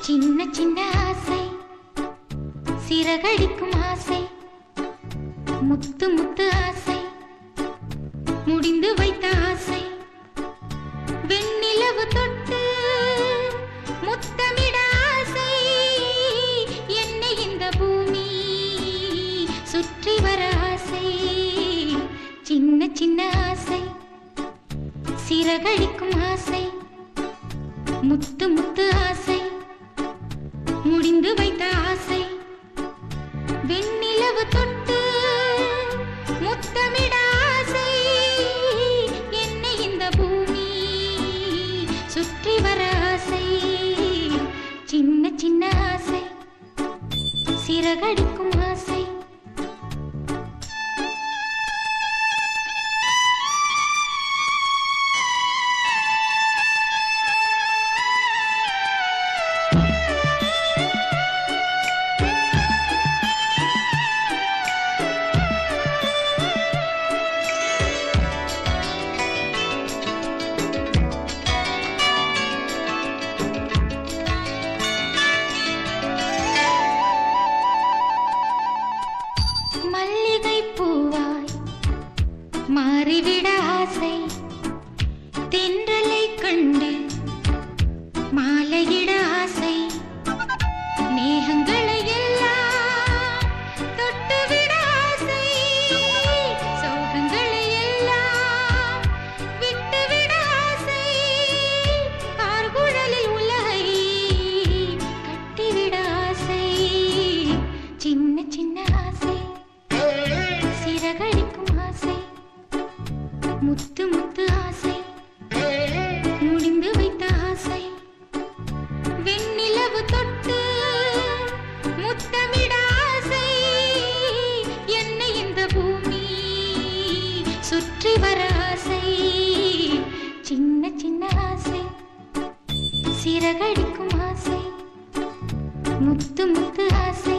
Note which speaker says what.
Speaker 1: சின்ன சின்ன ஆசை சிறகடிக்கும் ஆசை முத்து முத்து ஆசை முடிந்து வைத்த ஆசை வெண்ணிலவு தொட்டு முத்தமிட ஆசை என்னை இந்த பூமி சுற்றி வர ஆசை சின்ன சின்ன ஆசை சிறகடிக்கும் ஆசை முத்து முத்து ஆசை முடிந்து வைத்த ஆசை வெண்ணிலவு தொட்டு முத்தமிட ஆசை என்னை இந்த பூமி சுற்றி வர ஆசை சின்ன சின்ன ஆசை சிறகடிக்கும் ஆசை மல்லிகை பூவாய் மாறிவிட ஆசை தென்றலை கண்டு மாலையிட ஆசை மேகங்களை எல்லாம் தொட்டுவிட ஆசை சோகங்களை எல்லாம் விட்டுவிட ஆசை கார்குழலில் உலகை கட்டிவிட ஆசை சின்ன சின்ன ஆசை சிறகடிக்கும் ஆசை முத்து முத்து ஆசை முடிந்து வைத்த ஆசை வெண்ணிலவு தொட்டு முத்தமிட ஆசை என்னை இந்த பூமி சுற்றி வர ஆசை சின்ன சின்ன ஆசை சிறகடிக்கும் ஆசை முத்து முத்து ஆசை